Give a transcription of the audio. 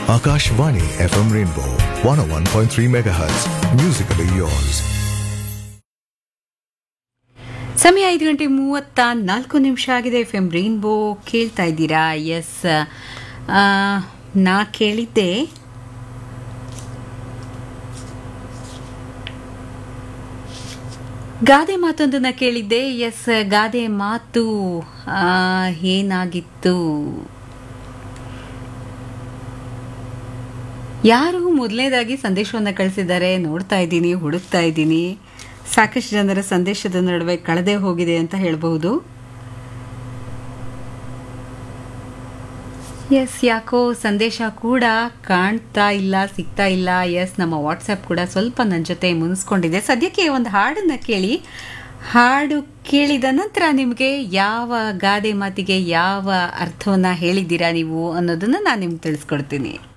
Akashvani FM Rainbow 101.3 MHz. Musically yours. ಸಮಯ ಐದು ಗಂಟೆ ಮೂವತ್ತ ನಾಲ್ಕು ನಿಮಿಷ ಆಗಿದೆ ಎಫ್ ಎಂ ರೈನ್ಬೋ ಕೇಳ್ತಾ ಇದ್ದೀರಾ ಎಸ್ ನಾ ಕೇಳಿದ್ದೆ ಗಾದೆ ಮಾತೊಂದನ್ನ ಕೇಳಿದ್ದೆ ಎಸ್ ಗಾದೆ ಮಾತು ಆ, ಏನಾಗಿತ್ತು ಯಾರು ಮೊದಲನೇದಾಗಿ ಸಂದೇಶವನ್ನು ಕಳಿಸಿದ್ದಾರೆ ನೋಡ್ತಾ ಇದ್ದೀನಿ ಹುಡುಕ್ತಾ ಇದ್ದೀನಿ ಸಾಕಷ್ಟು ಜನರ ಸಂದೇಶದ ನಡುವೆ ಕಳೆದೇ ಹೋಗಿದೆ ಅಂತ ಹೇಳಬಹುದು ಎಸ್ ಯಾಕೋ ಸಂದೇಶ ಕೂಡ ಕಾಣ್ತಾ ಇಲ್ಲ ಸಿಗ್ತಾ ಇಲ್ಲ ಎಸ್ ನಮ್ಮ ವಾಟ್ಸಪ್ ಕೂಡ ಸ್ವಲ್ಪ ನನ್ನ ಜೊತೆ ಮುನ್ಸ್ಕೊಂಡಿದೆ ಸದ್ಯಕ್ಕೆ ಒಂದು ಹಾಡನ್ನು ಕೇಳಿ ಹಾಡು ಕೇಳಿದ ನಂತರ ನಿಮಗೆ ಯಾವ ಗಾದೆ ಮಾತಿಗೆ ಯಾವ ಅರ್ಥವನ್ನು ಹೇಳಿದ್ದೀರಾ ನೀವು ಅನ್ನೋದನ್ನು ನಾನು ನಿಮ್ಗೆ ತಿಳಿಸ್ಕೊಡ್ತೀನಿ